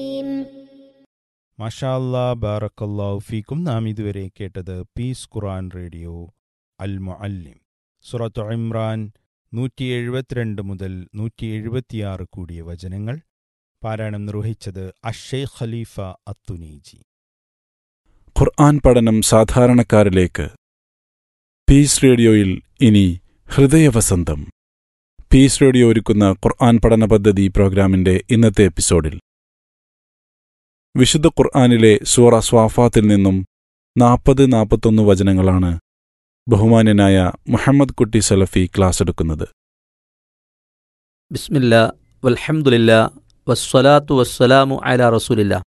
മഷാല്ലാ ബാറക്കല്ലാഹു ഫീക്കും നാം ഇതുവരെ കേട്ടത് peace Quran radio al muallim സുറത്തു ഇമ്രാൻ നൂറ്റി എഴുപത്തിരണ്ട് മുതൽ നൂറ്റി എഴുപത്തിയാറ് കൂടിയ വചനങ്ങൾ പാരായണം നിർവഹിച്ചത് അഷേ ഖലീഫ അത്തുനീജി ഖുർആൻ പഠനം സാധാരണക്കാരിലേക്ക് പീസ് റേഡിയോയിൽ ഇനി ഹൃദയവസന്തം പീസ് റേഡിയോ ഒരുക്കുന്ന ഖുർആൻ പഠന പദ്ധതി പ്രോഗ്രാമിന്റെ ഇന്നത്തെ എപ്പിസോഡിൽ വിശുദ്ധ ഖുർആനിലെ സൂറ സ്വാഫാത്തിൽ നിന്നും നാൽപ്പത് നാൽപ്പത്തൊന്ന് വചനങ്ങളാണ് ബഹുമാന്യനായ മുഹമ്മദ് കുട്ടി സലഫി ക്ലാസ് എടുക്കുന്നത് ബിസ്മില്ല വൽഹംദുലില്ല വസ്സലാത്തു വസ്സലാമു അല റസൂലില്ല